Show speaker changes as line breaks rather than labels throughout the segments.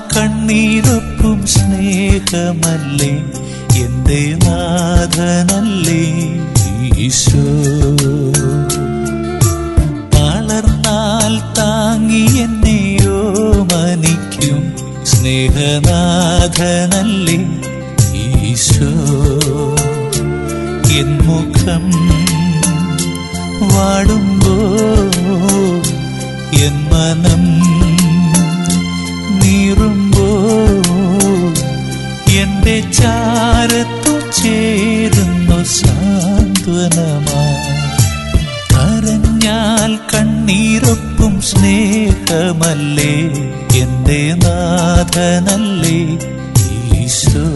കണ്ണീരൊപ്പും സ്നേഹമല്ലേ എന്റെ നാഥനല്ലേ ഈശോ തളർന്നാൽ താങ്ങി എന്നെയോ മനിക്കും സ്നേഹനാഥനല്ലേ ഈശോ എൻ മുഖം വാടുമ്പോ എൻ മനം നീറുമ്പോ എന്റെ ചാരത്തു ചേരുന്നു സാന്ത്വനമാ കരഞ്ഞാൽ കണ്ണീരൊപ്പും സ്നേഹമല്ലേ എന്റെ നാഥനല്ലേ ഈശോ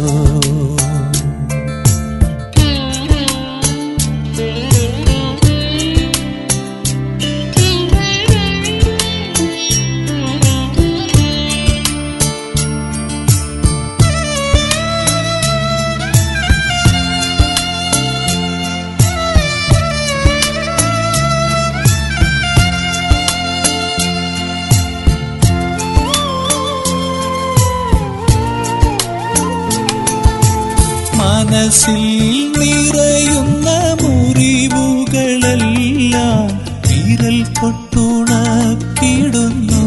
മനസ്സിൽ നിറയുന്ന മുറിവുകളെല്ലാം വിരൽ തൊട്ടുണക്കിടുന്നു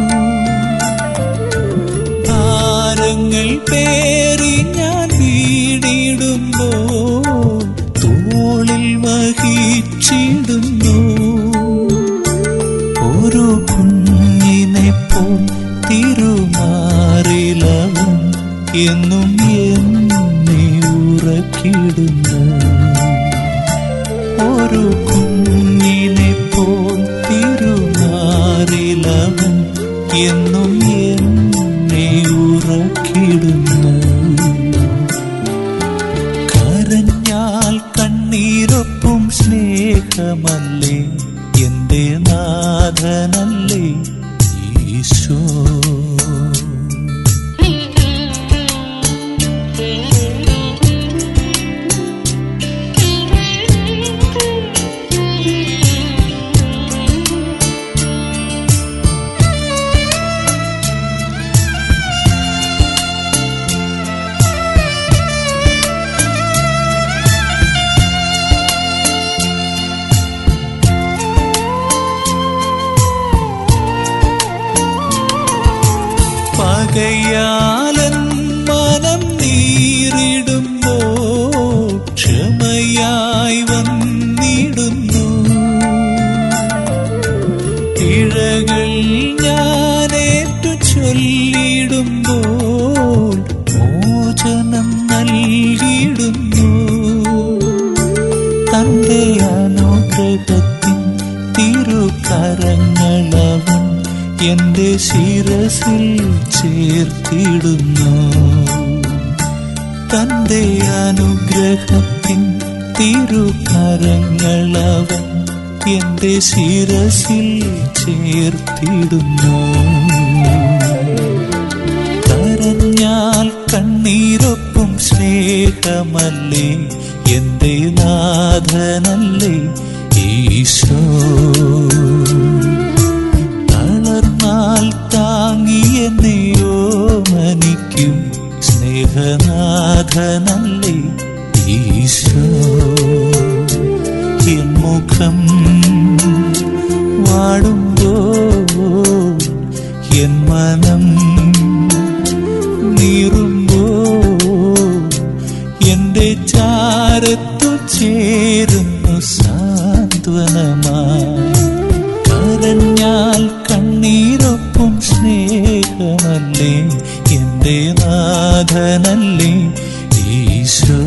ഭാരങ്ങൾ പേറി ഞാൻ വീടിടുമ്പോ തോളിൽ വഹിച്ചിടുന്നു ഒരു കുഞ്ഞിനെ പോൽ തിരുമാറിലവും എന്നും എന്നെ ഉറക്കിടുന്നു ഒരു കുഞ്ഞിനെ പോൽ തിരുമാറിലവും എന്നും എന്നെ ഉറക്കിടുന്നു കരഞ്ഞാൽ കണ്ണീരൊപ്പും സ്നേഹമല്ലേ എന്റെ നാഥനല്ലേ ഈശോ പകയാലൻ മനം നീറിടുമ്പോ ക്ഷമയായി വന്നിടുന്നു ഇഴകൾ ഞാനേറ്റു ചൊല്ലിടുമ്പോൾ മോചനം നൽകിയിടുന്നു തന്റെ അനുഗ്രഹത്തിൻ തിരുകരങ്ങളവൻ എന്റെ ശിരസിൽ ചേർത്തിടുന്നു തന്റെ അനുഗ്രഹത്തിൻ തിരുകരങ്ങളവൻ എന്റെ ശിരസിൽ ചേർത്തിടുന്നു കരഞ്ഞാൽ കണ്ണീരൊപ്പും സ്നേഹമല്ലേ എന്റെ നാഥനല്ലേ ഈശോ തളർന്നാൽ താങ്ങി എന്നെയോ മനിക്കും സ്നേഹനാഥനല്ലേ ഈശോ എൻ മുഖം വാടുമ്പോ എൻ മനം നീറുമ്പോ എന്റെ ചാരത്തു ചേരുന്നു സാന്ത്വനമായി കരഞ്ഞാൽ കണ്ണീരൊപ്പും സ്നേഹമല്ലേ എന്റെ നാഥനല്ലേ ഈശോ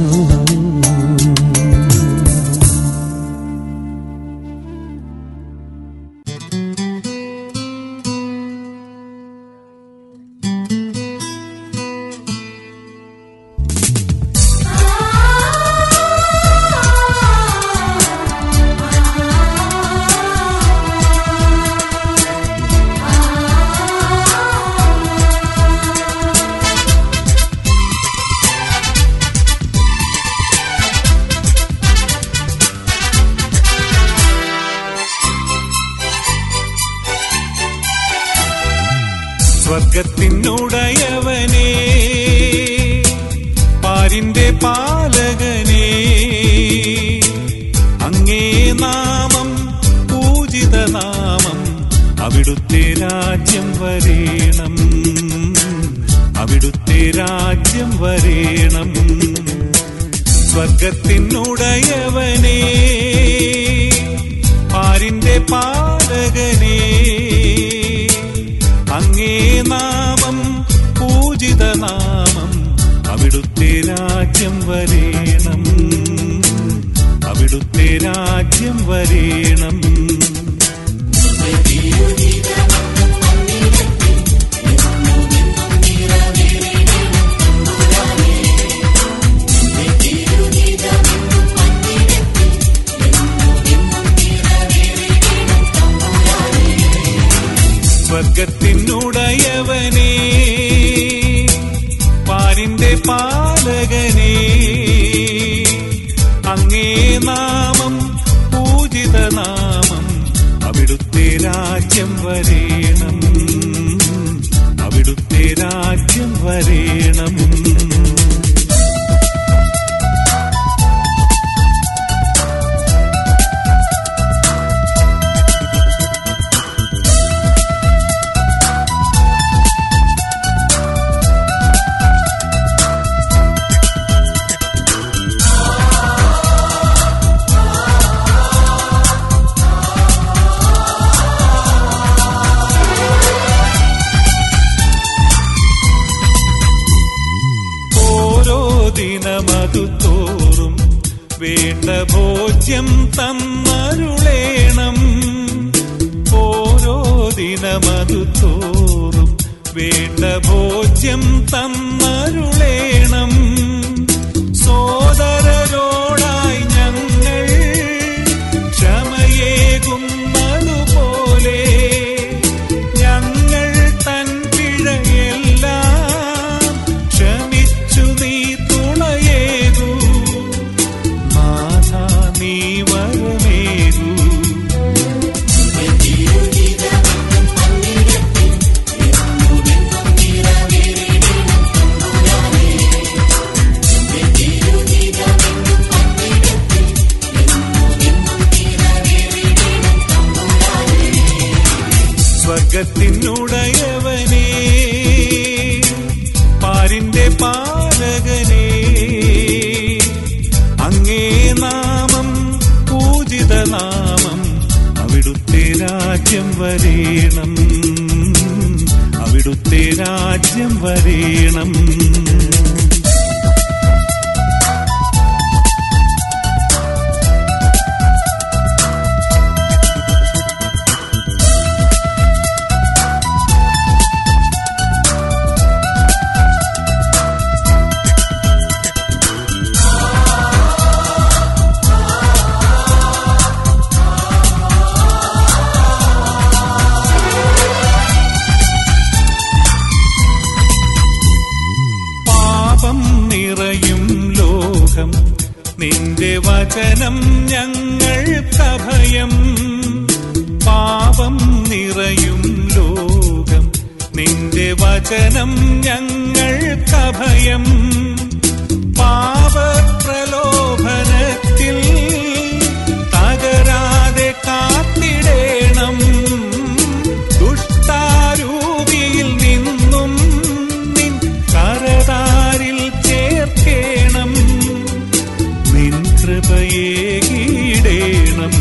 ആ സ്വർഗത്തിനുടയവനേ പാരിന്റെ പാലകനേ അങ്ങേ നാമം പൂജിത നാമം അവിടുത്തെ രാജ്യം വരേണം അവിടുത്തെ രാജ്യം വരേണം സ്വർഗത്തിനുടയവനേ പാരിന്റെ പാലകനേ അങ്ങേ നാമം പൂജിത നാമം അവിടുത്തെ രാജ്യം വരേണം അവിടുത്തെ രാജ്യം വരേണം സ്വർഗത്തിനുടയവനേ പാരിന്റെ പാലകനേ അങ്ങേ നാമം പൂജിത നാമം അവിടുത്തെ രാജ്യം വരേണം അവിടുത്തെ രാജ്യം വരേണം ഓരോ ദിനമതു തോറും വേണ്ട ഭോജ്യം തന്നരുളേണം ഓരോ ദിനമതു തോറും വേണ്ട ഭോജ്യം തന്നരുളേണം സോദരരോടായി ഞങ്ങൾ ക്ഷമയേകുന്നതുപോലെ ഞങ്ങൾ തൻ പിഴയെല്ലാം ക്ഷമിച്ചു നീ തുണയേകൂ നാഥ നീ വരമേകൂ സ്വർഗത്തിനുടയവനേ പാരിന്റെ പാലകനേ അങ്ങേ നാമം പൂജിത നാമം അവിടുത്തെ രാജ്യം വരേണം അവിടുത്തെ രാജ്യം വരേണം പാപം നിറയും ലോകം നിന്റെ വചനം ഞങ്ങൾക്കഭയം പാപം നിറയും ലോകം നിന്റെ വചനം ഞങ്ങൾക്കഭയം പാപപ്രലോഭനത്തിൽ തകരാതെ കാത്തിടേണം ദുഷ്ടാരൂപിയിൽ നിന്നും നിൻ കരതാരിൽ ചേർക്കേണം നിൻ കൃപയേകിടേണം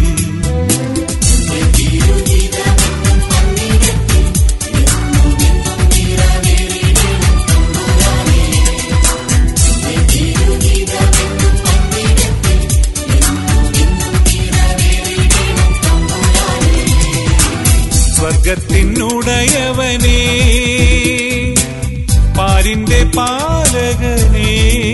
സ്വർഗത്തിനുടയവനേ പാരിന്റെ പാലകനേ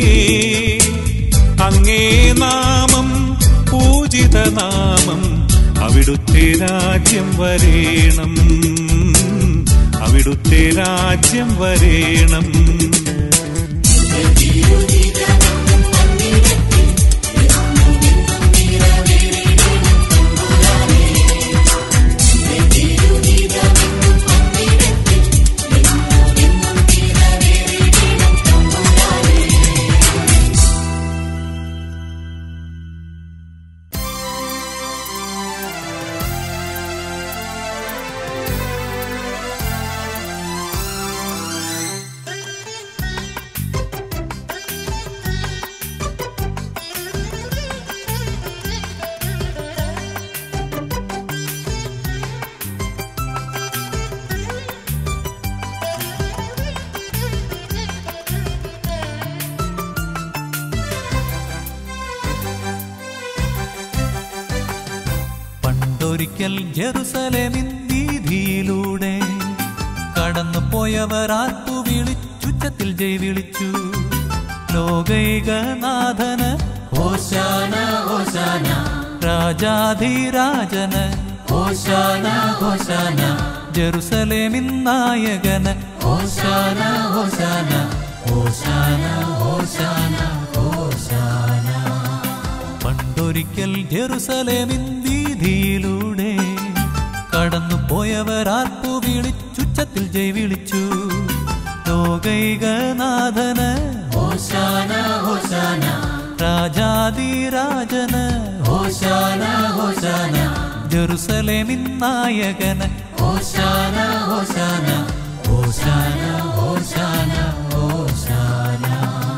അങ്ങേ നാമം പൂജിത നാമം അവിടുത്തെ രാജ്യം വരേണം അവിടുത്തെ രാജ്യം വരേണം
പണ്ടൊരിക്കൽ ജെറുസലേമിൻ വീതിയിലൂടെ കടന്നു പോയവർ ആർപ്പു വിളിച്ചുച്ചത്തിൽ ജയ് വിളിച്ചു ലോകൈകനാഥന് ഹോശാന ഹോശാന രാജാധിരാജന് ഹോശാന ഹോശാന ജെറുസലേമിൻ നായകന് ഹോശാന ഹോശാന ഹോശാന ഹോശാന ഹോശാന പണ്ടൊരിക്കൽ ജെറുസലേമിൻ വീതിയിലൂടെ കടന്നു പോയവർ ആർപ്പു വിളിച്ചുച്ചത്തിൽ ജയ് വിളിച്ചു ലോകൈകനാഥന് ഹോശാന ഹോശാന രാജാതിരാജന് ഹോശാന ഹോശാന ജെറുസലേമിൻ നായകന് ഹോശാന ഹോശാന ഹോശാന ഹോശാന ഹോശാന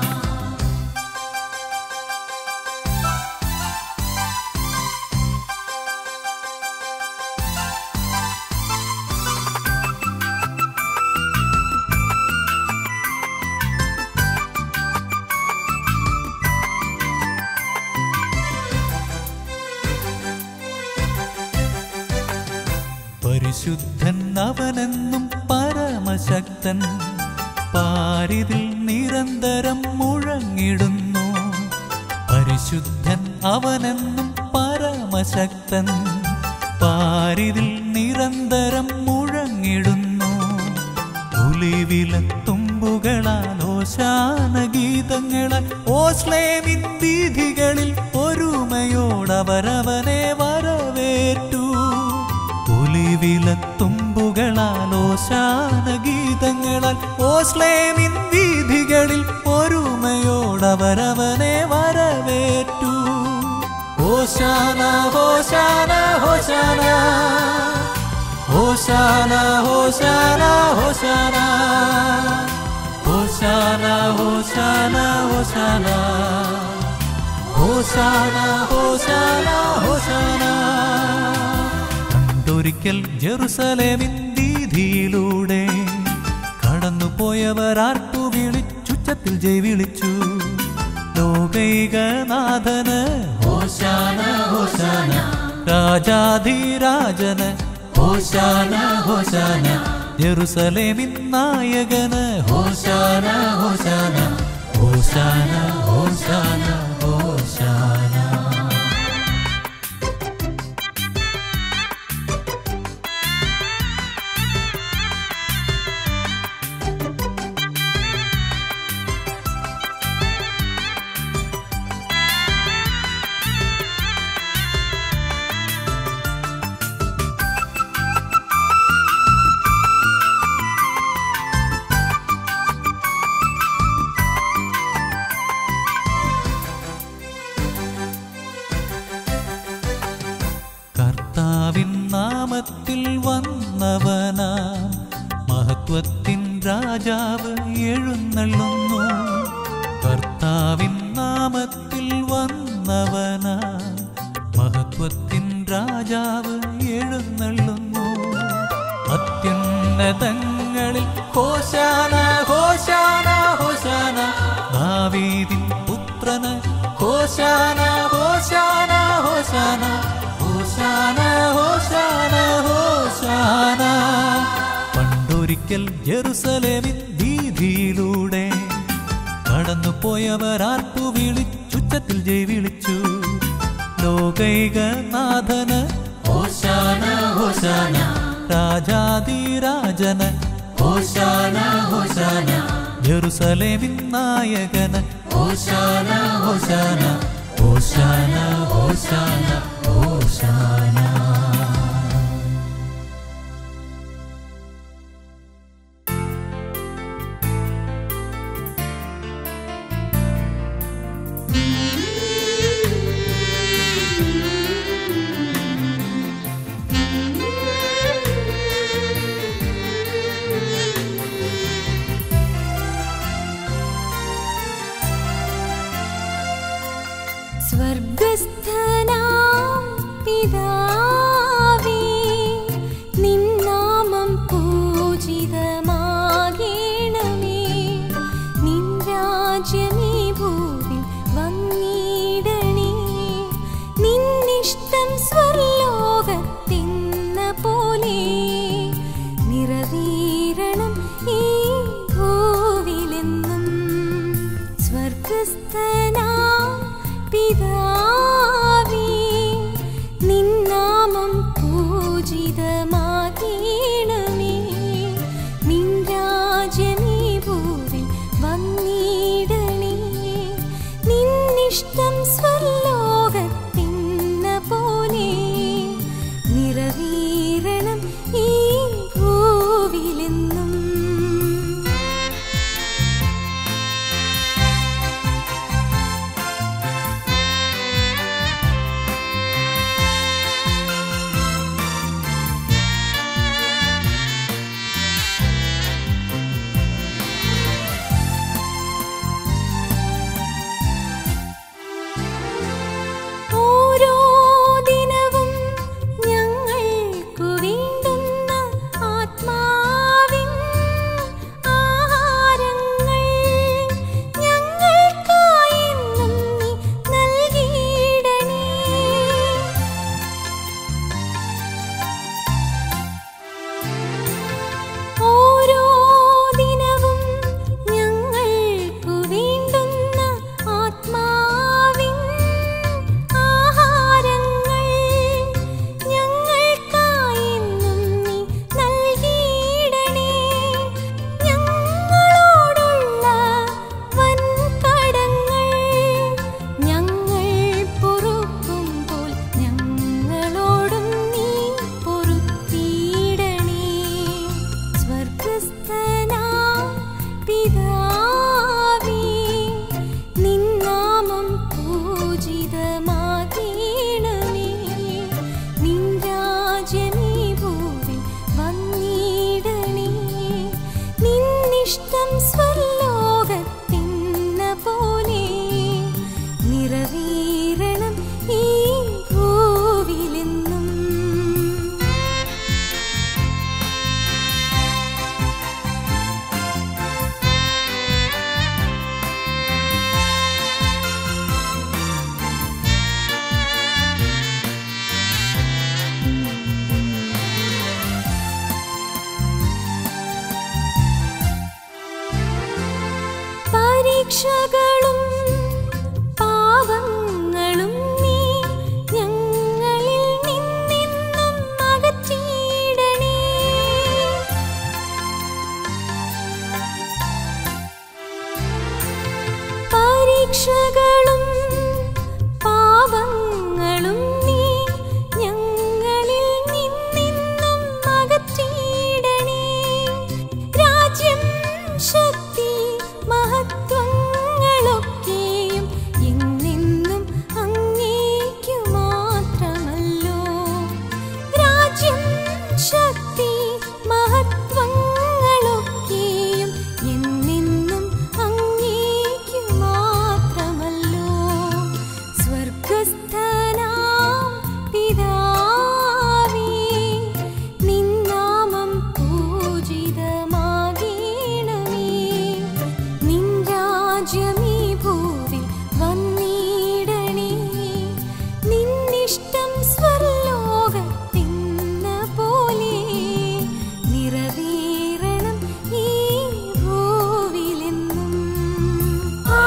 പരിശുദ്ധൻ അവനെന്നും പരമശക്തൻ പാരിതിൽ നിരന്തരം മുഴങ്ങിടുന്നു പരിശുദ്ധൻ അവനെന്നും പരമശക്തൻ പാരിതിൽ നിരന്തരം മുഴങ്ങിടുന്നു ഒലിവിലത്തുമ്പുകളാൽ ഓശാന ഗീതങ്ങളാൽ ഓസ്ലേമിൻ വീഥികളിൽ ഒരുമയോടവരവനെ വരവേറ്റു ഒലിവിലത്തുമ്പുകളാൽ ഓശാന ഗീതങ്ങളാൽ ഓസ്ലേമിൻ വീഥികളിൽ ഒരുമയോടവരവനെ വരവേറ്റു ഓശാന ഹോശാന ഹോശാന ഹോശാന ഹോശാന ഹോശാന ഹോശാന ഹോശാന ഹോശാന ഹോശാന ഹോശാന ഹോശാന പണ്ടൊരിക്കൽ ജെറുസലേമിൻ വീതിയിലൂടെ കടന്നു പോയവർ ആർപ്പു വിളിച്ചുച്ചത്തിൽ ജയ് വിളിച്ചു ലോകൈകനാഥന് ഹോശാന ഹോശാന രാജാധിരാജന് ഹോശാന ഹോശാന ജെറുസലേമിൻ നായകന് ഹോശാന ഹോശാന ഹോശാന ഹോശാന ഹോശാന കർത്താവിൻ നാമത്തിൽ വന്നവനാ മഹത്വത്തിൻ രാജാവ് എഴുന്നള്ളുന്നു കർത്താവിൻ നാമത്തിൽ വന്നവനാ മഹത്വത്തിൻ രാജാവ് എഴുന്നള്ളുന്നു അത്യുന്നതങ്ങളിൽ ഹോശാന ഹോശാന ഹോശാന ദാവീദിൻ പുത്രന് ഹോശാന ഹോശാന ഹോശാന ഹോശാന ഹോശാന ഹോശാന പണ്ടൊരിക്കൽ ജെറുസലേമിൻ വീതിയിലൂടെ കടന്നു പോയവർ ആർപ്പു വിളിച്ചുച്ചത്തിൽ ജയ് വിളിച്ചു ലോകൈകനാഥന് ഹോശാന ഹോശാന രാജാതിരാജന് ഹോശാന ഹോശാന ജെറുസലേമിൻ നായകന് ഹോശാന ഹോശാന ഹോശാന ഹോശാന ഹോശാന
സ്വർഗസ്ഥനാം പിതാവേ നിന്നാമം പൂജിതമാകേണമേ നിൻ രാജ്യമീ ഭൂവിൽ വന്നിടണേ നിന്നിഷ്ടം സ്വർലോകത്തിൽ സ്വർലോകത്തിന്ന പോലെ നിറവീരണം ഈ ഭൂവിലെന്നും പരീക്ഷകളും പാവങ്ങളും നീ ഞങ്ങളിൽ നിന്നെന്നും അകറ്റിയിടണേ പരീക്ഷകളും പാവങ്ങളും നീ ഞങ്ങളിൽ നിന്നെന്നും അകറ്റിയിടണേ രാജ്യം ശക്തി മഹത്വങ്ങളൊക്കെയും എന്നെന്നും അങ്ങേക്കു മാത്രമല്ലോ രാജ്യം ശക്തി മഹത്വങ്ങളൊക്കെയും എന്നെന്നും അങ്ങേക്കു മാത്രമല്ലോ സ്വർഗസ്ഥനാം പിതാവേ നിന്നാമം പൂജിതമാകണമേ നിൻ രാജ്യമീ ഭൂവിൽ വന്നിടണേ നിന്നിഷ്ടം സ്വർലോകത്തിന്ന പോലെ നിറവേറണം ഈ ഭൂവിലെന്നും ആ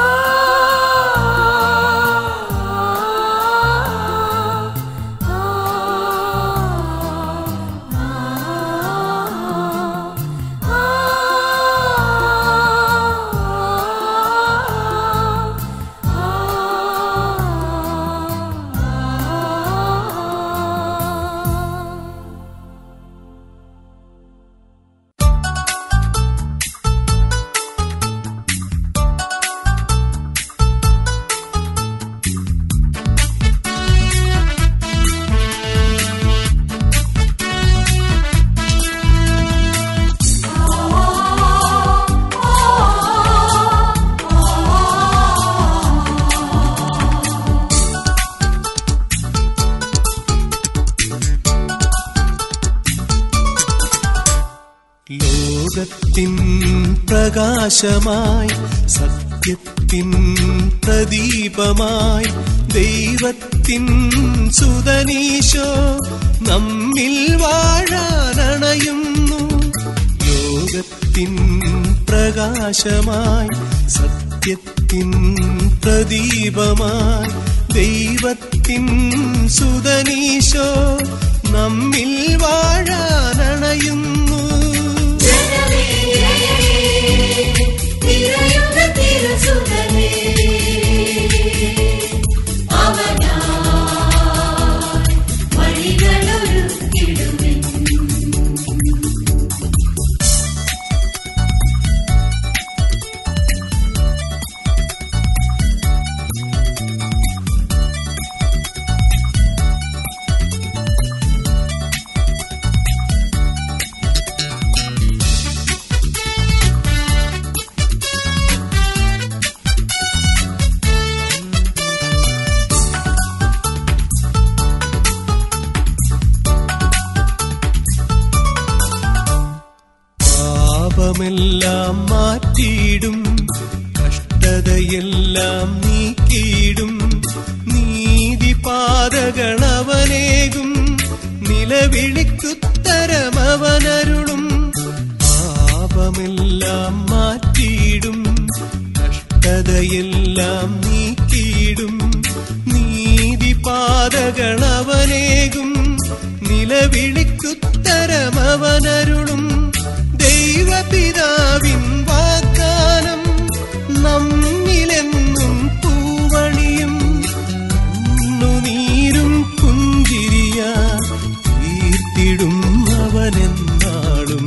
ലോകത്തിൻ പ്രകാശമായി സത്യത്തിൻ പ്രദീപമായി ദൈവത്തിൻ സുതനീശോ നമ്മിൽ വാഴാനണയുന്നു ലോകത്തിൻ പ്രകാശമായി സത്യത്തിൻ പ്രദീപമായി ദൈവത്തിൻ സുതനീശോ നമ്മിൽ വാഴാനണയുന്നു പാപമെല്ലാം മാറ്റിയിടും കഷ്ടതയെല്ലാം നീക്കിയിടും നീതിപാതകളവനേകും നിലവിളിക്കുത്തരമവനരുളും പാപമെല്ലാം മാറ്റിയിടും കഷ്ടതയെല്ലാം നീക്കിയിടും നീതിപാതകളവനേകും നിലവിളിക്കുത്തരമവനരുളും ദൈവപിതാവിൻ വാഗ്ദാനം നമ്മിലെന്നും പൂവണിയും കണ്ണുനീരും പുഞ്ചിരിയ തീർത്തിടും അവനെന്നാളും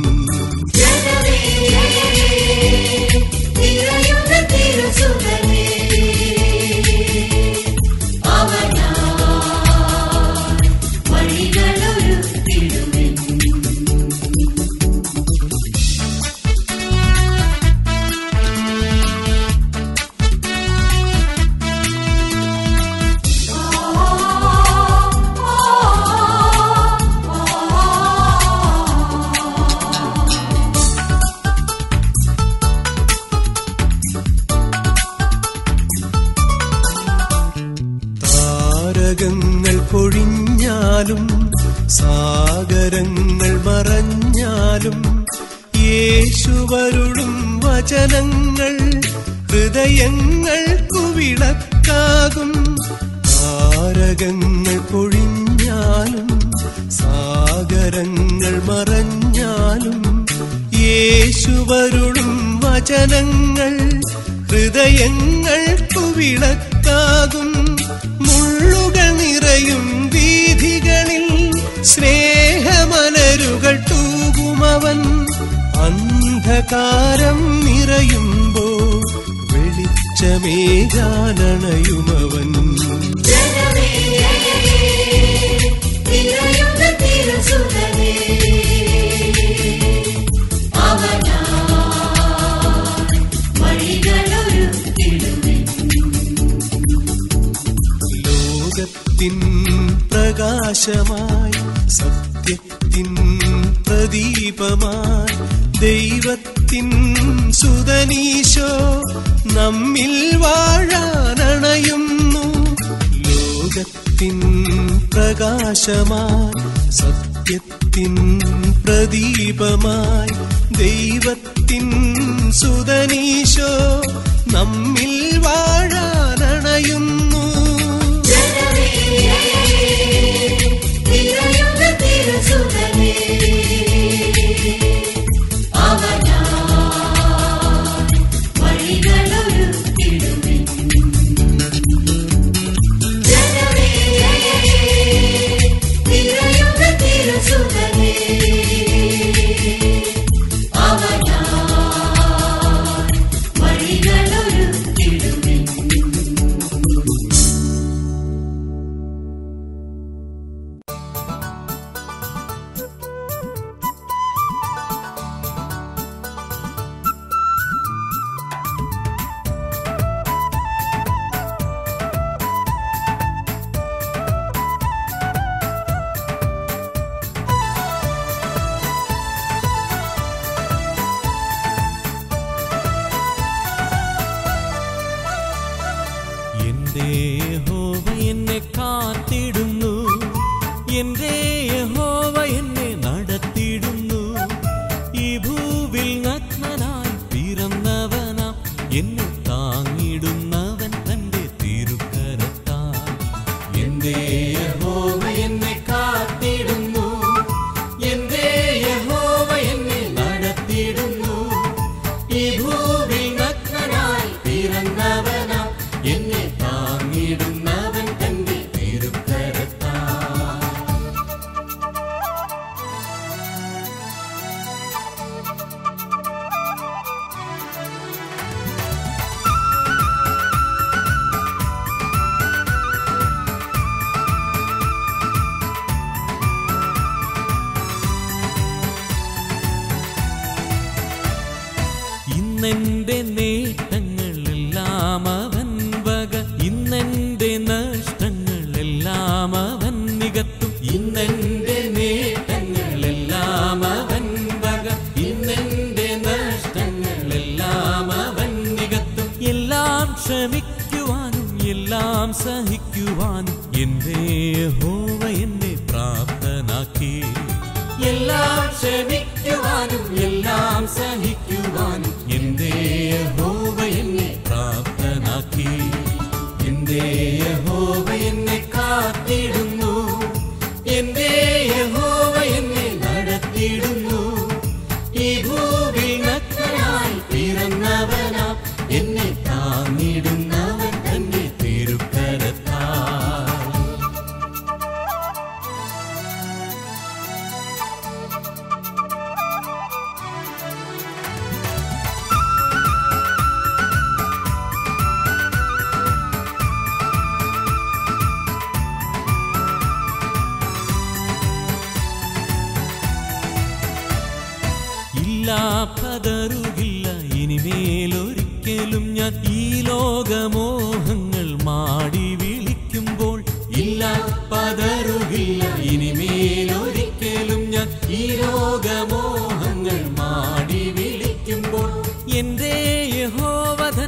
വഴികളൊരു
മറഞ്ഞാലും സാഗരങ്ങൾ മറഞ്ഞാലും യേശുവരുളും വചനങ്ങൾ ഹൃദയങ്ങൾക്കു വിളക്കാകും താരകങ്ങൾ പൊഴിഞ്ഞാലും സാഗരങ്ങൾ മറഞ്ഞാലും യേശുവരുളും വചനങ്ങൾ ഹൃദയങ്ങൾക്കു വിളക്കാകും മുള്ളുകൾ നിറയും വീഥികളിൽ സ്നേഹമലരുകൾ തൂകുമവൻ അന്ധകാരം നിറയുമ്പോ വെളിച്ചമേകാനണയുമവൻ ലോകത്തിൻ പ്രകാശമായി സത്യത്തിൻ പ്രദീപമായി ദൈവത്തിൻ സുതനീശോ നമ്മിൽ വാഴാനണയുന്നു ലോകത്തിൻ പ്രകാശമായി സത്യത്തിൻ പ്രദീപമായി ദൈവത്തിൻ സുതനീശോ നമ്മിൽ വാഴാനണയുന്നു
എന്റെ യഹോവ എന്നെ കാത്തിടുന്നു എന്റെ യഹോവ എന്നെ നടത്തിയിടുന്നു ഈ ഭൂവിൽ നഗ്നനായി പിറന്നവനാ എന്നെ താങ്ങിടുന്നവൻ തന്റെ തിരുക്കരത്താൽ എന്റെ യഹോവ എന്നെ കാത്തിടുന്നു എന്റെ യഹോവ എന്നെ നടത്തിയിടുന്നു ഈ ഭൂവിൽ നഗ്നനായി പിറന്നവനാ എന്നെ താങ്ങിടുന്നവൻ തന്റെ തിരുക്കരത്താൽ ഇന്നെന്റെ നേട്ടങ്ങളെല്ലാം അവൻ വക ഇന്നെന്റെ നഷ്ടങ്ങളെല്ലാം അവൻ നികത്തും ഇന്നെന്റെ നേട്ടങ്ങളെല്ലാം അവൻ വക ഇന്നെന്റെ നഷ്ടങ്ങളെല്ലാം അവൻ നികത്തും എല്ലാം ക്ഷമിക്കുവാനും എല്ലാം സഹിക്കുവാനും എന്റെ യഹോവ എന്നെ പ്രാപ്തനാക്കി എല്ലാം ക്ഷമിക്കുവാനും എല്ലാം സഹിക്കുവാനും എന്റെ യഹോവ എന്നെ പ്രാപ്തനാക്കി എന്റെ യഹോവ എന്നെ കാത്തിടുന്നു എന്റെ യഹോവ എന്നെ നടത്തിയിടുന്നു ഈ ഭൂവിൽ നഗ്നനായി പിറന്നവനാ എന്നെ താങ്ങിടുന്നവൻ തന്നെ തിരുക്കരത്താൽ ഇല്ല പതറുകില്ല ഇനിമേലൊരിക്കലും ഞാൻ ഈ ലോകമോഹങ്ങൾ മാടി വിളിക്കുമ്പോൾ ഇല്ല പതറുകില്ല ഇനിമേലൊരിക്കലും ഞാൻ ഈ ലോകമോഹങ്ങൾ മാടി വിളിക്കുമ്പോൾ എന്റെ യഹോവതൻ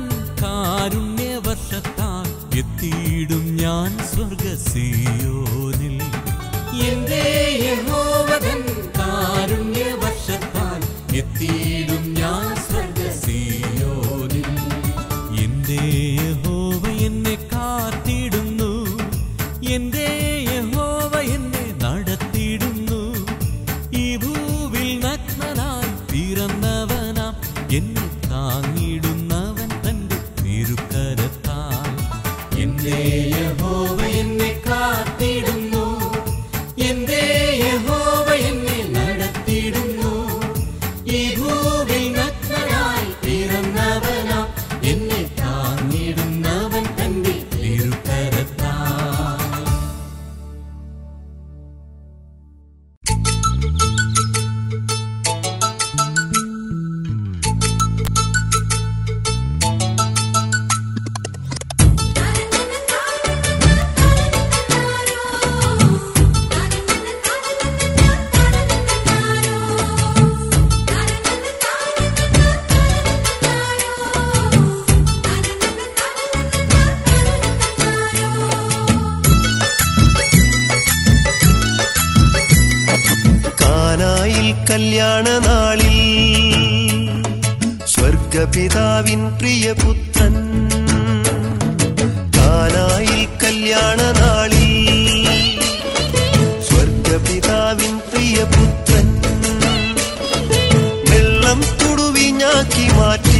കാരുണ്യവർഷത്താൽ എത്തിയിടും ഞാൻ സ്വർഗസിയോനിൽ എന്റെ യഹോവതൻ കാരുണ്യ വർഷത്താൽ എത്തിയിടും ഞാൻ സ്വർഗസിയോനിൽ എന്റെ യഹോവ എന്നെ കാത്തിടുന്നു എന്റെ യഹോവ എന്നെ നടത്തിയിടുന്നു ഈ ഭൂവിൽ നഗ്നനായി പിറന്നവനാം എന്നെ താങ്ങിടുന്നവൻ തന്റെ തിരുക്കരത്താൽ എന്റെ യഹോവ എന്നെ കാത്തിടുന്നു എന്റെ യഹോവ എന്നെ നടത്തിയിടുന്നു ഈ ഭൂവിൽ നഗ്നനായി പിറന്നവനാം എന്നെ താങ്ങിടുന്നവൻ തന്റെ തിരുക്കരത്താൽ
കാനായിൽ കല്യാണ നാളിൽ സ്വർഗപിതാവിൻ പ്രിയപുത്രൻ കാനായിൽ കല്യാണ നാളിൽ സ്വർഗപിതാവിൻ പ്രിയപുത്രൻ വെള്ളം തുടുവിഞ്ഞാക്കി മാറ്റി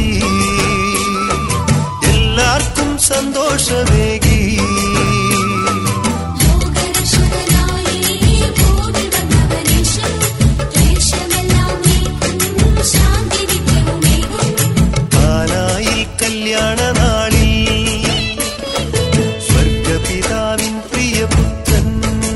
എല്ലാവർക്കും സന്തോഷമേകി കാനായിൽ കല്യാണ നാളിൽ സ്വർഗപിതാവിൻ പ്രിയപുത്രൻ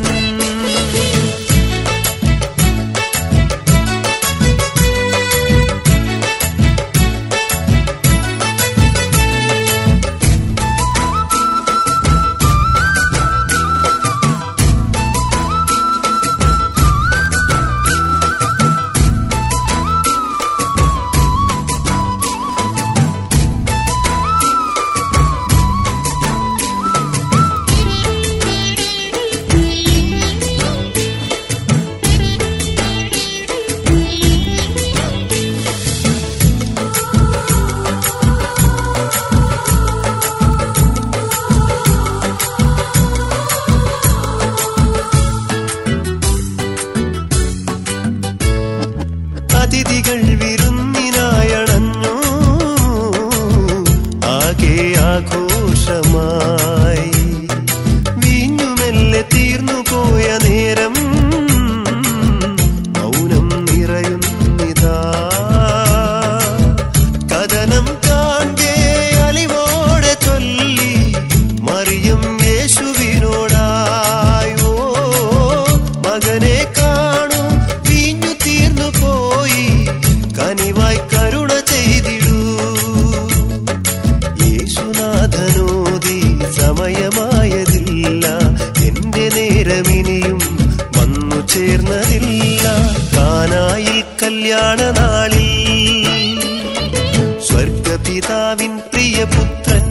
അതിഥികൾ വിരുന്നിനായണഞ്ഞു ആകെ ആഘോഷമായി വീഞ്ഞുമെല്ലെ തീർന്നു പോയ നേരം മൗനം നിറയുന്നിതാ കഥനം കാൺകെ അലിവോടെ ചൊല്ലി മറിയും യേശുവിനോടായോ മകനെ കാണൂ വീഞ്ഞു തീർന്നു പോയി കനിവായി കരുണ ചെയ്തിടൂ യേശുനാഥനോതി സമയമായതില്ല എന്റെ നേരമിനിയും വന്നു ചേർന്നതില്ല കാനായിൽ കല്യാണ നാളിൽ സ്വർഗപിതാവിൻ പ്രിയപുത്രൻ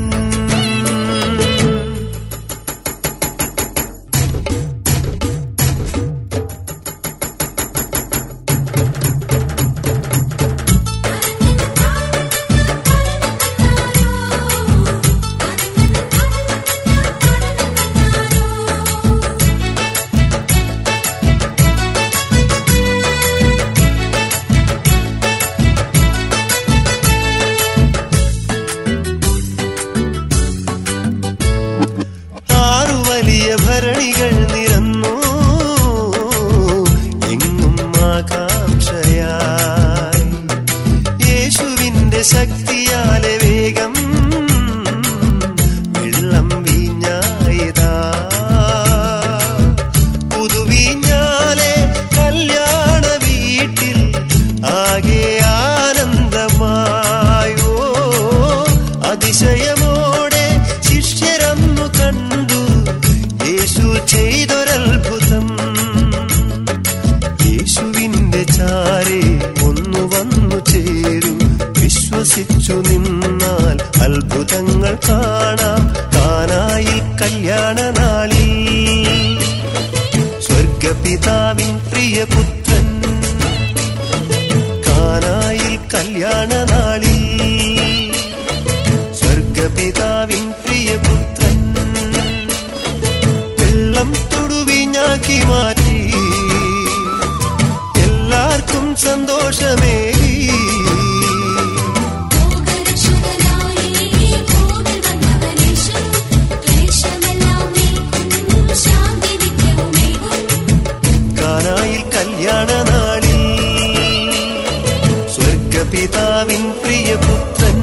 ആറു വലിയ ഭരണികൾ നിരന്നു എങ്ങും ആകാംക്ഷയായി യേശുവിന്റെ ശക്തിയാലെ വേഗം വെള്ളം വീഞ്ഞായതാ പുതുവീഞ്ഞാലെ കല്യാണ വീട്ടിൽ ആകെ ആനന്ദമായോ അതിശയമോടെ ശിഷ്യരന്നു കണ്ടു യേശു ചെയ്തൊരൽ സ്വർഗപിതാവിൻ പ്രിയപുത്രൻ വെള്ളം തൊടുവിഞ്ഞാക്കി മാറ്റി എല്ലാവർക്കും സന്തോഷമേകി കാനായിൽ കല്യാണ നാളിൽ സ്വർഗപിതാവിൻ പ്രിയപുത്രൻ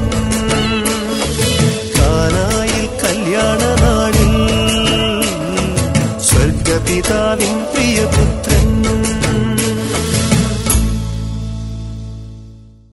കാനായിൽ കല്യാണ നാളിൽ സ്വർഗപിതാവിൻ പ്രിയപുത്രൻ